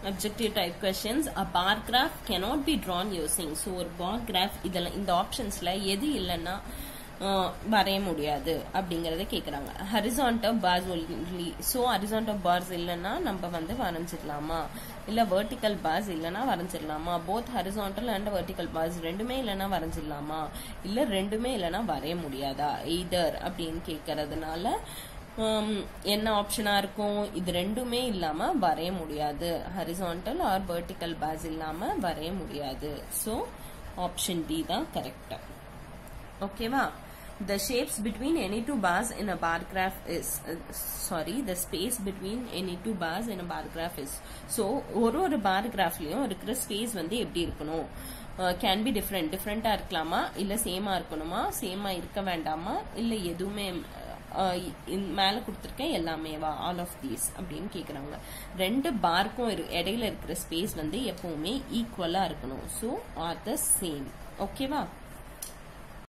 objective type questions a bar graph cannot be drawn using so ஒரு bar graph இதெல்லாம் இந்த ஆப்ஷன்ஸ்ல எது இல்லைன்னா அஹ், வரைய முடியாது அப்படிங்கறத கேக்குறாங்க horizontal bars only so horizontal bars இல்லைன்னா நம்ம வந்து வரைஞ்சிடலாமா இல்ல வெர்டிக்கல் பார்ஸ் இல்லைன்னா வரைஞ்சிடலாமா both horizontal and vertical bars ரெண்டுமே இல்லைன்னா வரைஞ்சிடலாமா இல்ல ரெண்டுமே இல்லைன்னா வரைய முடியாதா எய்தர் அப்படின்னு கேட்கறதுனால ஹம், என்ன ஆப்ஷனா இருக்கும் இது ரெண்டுமே இல்லாம வரைய முடியாது ஹரிசான்டல் ஆர் வெர்டிக்கல் பார்ஸ் இல்லாம வரைய முடியாது ஸோ ஆப்ஷன் டி தான் கரெக்ட் ஓகேவா the shapes between any two bars in a bar graph is uh, sorry the space between any two bars in a bar graph is so ஒரு ஒரு பார் கிராஃப்லயும் இருக்கிற space வந்து எப்படி இருக்கணும் கேன் பி டிஃப்ரெண்ட் டிஃப்ரெண்டா இருக்கலாமா இல்ல சேமா இருக்கணுமா சேமா இருக்க வேண்டாமா இல்ல எதுவுமே அஹ், இந்த மேல கொடுத்துருக்கேன் எல்லாமேவா ஆல் ஆஃப் தீஸ் அப்படின்னு கேக்குறாங்க ரெண்டு பார்க்கும் இடையில இருக்கிற ஸ்பேஸ் வந்து எப்பவுமே ஈக்குவலா இருக்கணும் ஸோ ஆர் த சேம் ஓகேவா